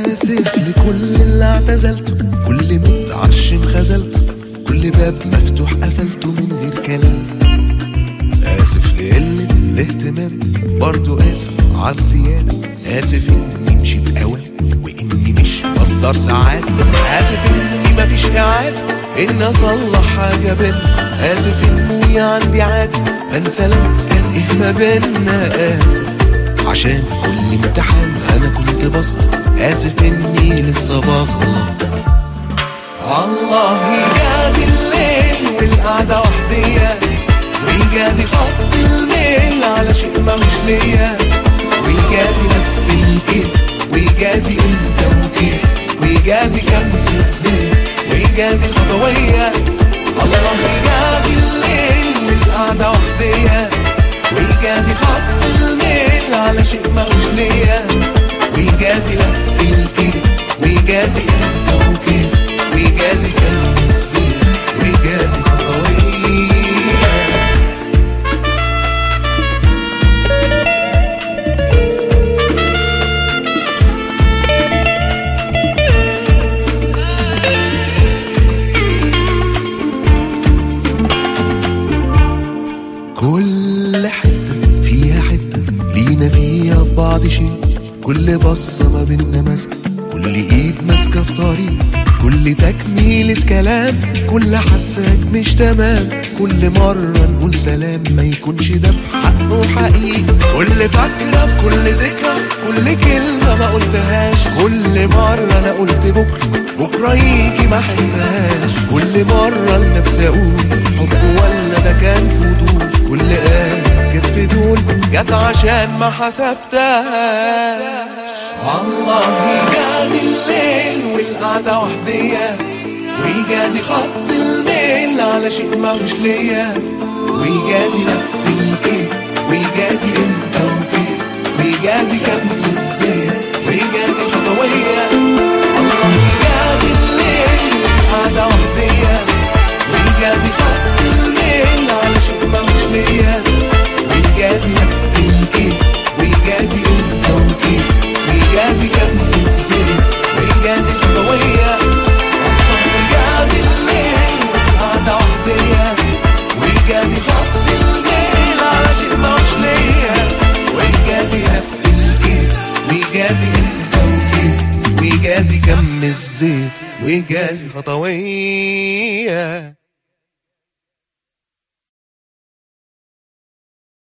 آسف لكل اللي اعتزلته كل متعشم خذلته كل باب مفتوح قفلته من غير كلام آسف لقلة الاهتمام برضو آسف عالزيادة آسف إني مشيت أوام وإني مش مصدر سعادة آسف إني مفيش إعادة إني أصلح حاجة بينا آسف إني عندي عادة أنسى لو كان إيه ما بينا آسف عشان كل امتحان أنا كنت بسقط آسف إني لسه بغلط الله يجازي الليل والقعدة وحدية ويجازي خط الميل على شيء ماهوش ليا ويجازي لف الكيف ويجازي امتى وكيف ويجازي كم الزيت ويجازي خطوية الله يجازي الليل والقعدة وحدية ويجازي خط الميل على شيء ماهوش ليا ويجازي لف الكيف ويجازي امتى وكيف ويجازي كم الزيت ويجازي خطوية كل حتة فيها حتة لينا فيها في بعض شيء كل بصة ما بينا ماسكة كل ايد ماسكة في طريق كل تكميلة كلام كل حساك مش تمام كل مرة نقول سلام ما يكونش ده بحقه حقيقي كل فكرة في كل ذكرى كل كلمة ما قلتهاش كل مرة انا قلت بكرة بكرة يجي ما احسهاش كل مرة لنفسي اقول حب ولا ده كان فضول كل آية جت في دول جت عشان ما حسبتهاش الله يجازي الليل والقعدة وحدية ويجازي خط الميل على شيء ماهوش ليا ويجازي لف الكيف ويجازي امتى وكيف ويجازي كم الزيت ويجازي خطوية الله يجازي الليل والقعدة وحدية ويجازي خط الميل على شيء ماهوش ليا ويجازي لف الكيف ويجازي امتى وكيف ويجازي كم الزيت ويجازي خطوية الله يجازي الليل والقعدة وحدية ويجازي خط الليل على شيء ماهوش ليا ويجازي لف الكيف ويجازي امتى وكيف ويجازي كم الزيت ويجازي خطوية